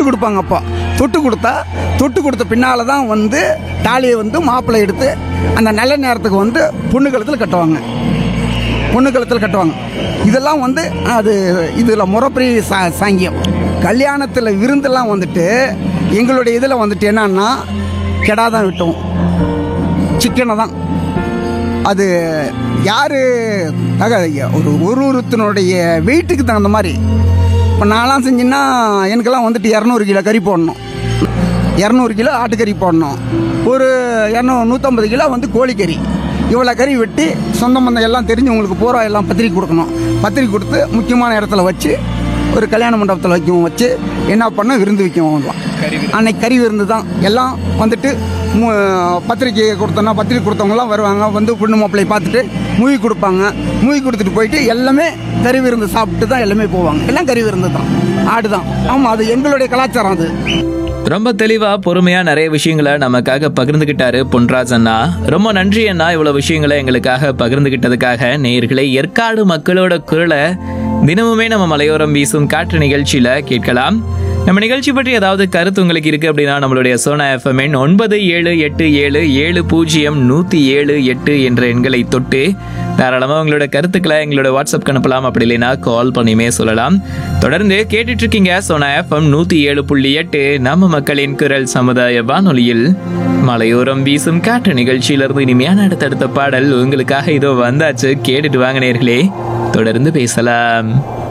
தொட்டு கொடுப்பாங்க அப்போ தொட்டு கொடுத்தா தொட்டு கொடுத்த பின்னால் தான் வந்து தாலியை வந்து மாப்பிள்ளை எடுத்து அந்த நல்ல நேரத்துக்கு வந்து பொண்ணு கழுத்தில் கட்டுவாங்க பொண்ணு கழுத்தில் கட்டுவாங்க இதெல்லாம் வந்து அது இதில் முறைப்படி சா சாங்கியம் கல்யாணத்தில் விருந்தெல்லாம் வந்துட்டு எங்களுடைய இதில் வந்துட்டு என்னன்னா கெடா தான் விட்டோம் சிக்கனை தான் அது யார் தக ஒரு ஒரு ஒருத்தனுடைய வெயிட்டுக்கு தகுந்த மாதிரி இப்போ நான்லாம் செஞ்சேன்னா எனக்கெல்லாம் வந்துட்டு இரநூறு கிலோ கறி போடணும் இரநூறு கிலோ ஆட்டுக்கறி போடணும் ஒரு இரநூறு நூற்றம்பது கிலோ வந்து கோழிக்கறி இவ்வளோ கறி வெட்டி சொந்த பந்தம் எல்லாம் தெரிஞ்சவங்களுக்கு பூரா எல்லாம் பத்திரிக்கை கொடுக்கணும் பத்திரிக்கை கொடுத்து முக்கியமான இடத்துல வச்சு ஒரு கல்யாண மண்டபத்தில் வைக்கவும் வச்சு என்ன பண்ண விருந்து வைக்கவும் அன்னைக்கு கறி விருந்து தான் எல்லாம் வந்துட்டு மு- பத்திரிக்கை கொடுத்தோன்னா பத்திரிக்கை கொடுத்தவங்கலாம் வருவாங்க வந்து பொண்ணு மாப்பிள்ளையை பார்த்துட்டு மூவி கொடுப்பாங்க மூவி கொடுத்துட்டு போயிட்டு எல்லாமே கறி விருந்து சாப்பிட்டு தான் எல்லாமே போவாங்க எல்லாம் கறி விருந்து தான் ஆடு தான் ஆமாம் அது எங்களுடைய கலாச்சாரம் அது ரொம்ப தெளிவா பொறுமையா நிறைய விஷயங்களை நமக்காக பகிர்ந்துகிட்டாரு பொன்ராஜ் அண்ணா ரொம்ப நன்றி அண்ணா இவ்வளவு விஷயங்களை எங்களுக்காக பகிர்ந்துகிட்டதுக்காக நேயர்களை ஏற்காடு மக்களோட குரலை தினமுமே நம்ம மலையோரம் வீசும் காற்று நிகழ்ச்சியில கேட்கலாம் நம்ம நிகழ்ச்சி பற்றி ஏதாவது கருத்து உங்களுக்கு இருக்கு அப்படின்னா நம்மளுடைய சோனா எஃப்எம் எண் ஒன்பது ஏழு எட்டு ஏழு ஏழு பூஜ்ஜியம் நூத்தி ஏழு எட்டு என்ற எண்களை தொட்டு தாராளமா உங்களோட கருத்துக்களை எங்களோட வாட்ஸ்அப் அனுப்பலாம் அப்படி இல்லைன்னா கால் பண்ணியுமே சொல்லலாம் தொடர்ந்து கேட்டுட்டு இருக்கீங்க சோனா எஃப்எம் நூத்தி ஏழு புள்ளி எட்டு நம்ம மக்களின் குரல் சமுதாய வானொலியில் மலையோரம் வீசும் காற்று நிகழ்ச்சியிலிருந்து இனிமையான அடுத்தடுத்த பாடல் உங்களுக்காக இதோ வந்தாச்சு கேட்டுட்டு வாங்க நேர்களே தொடர்ந்து பேசலாம்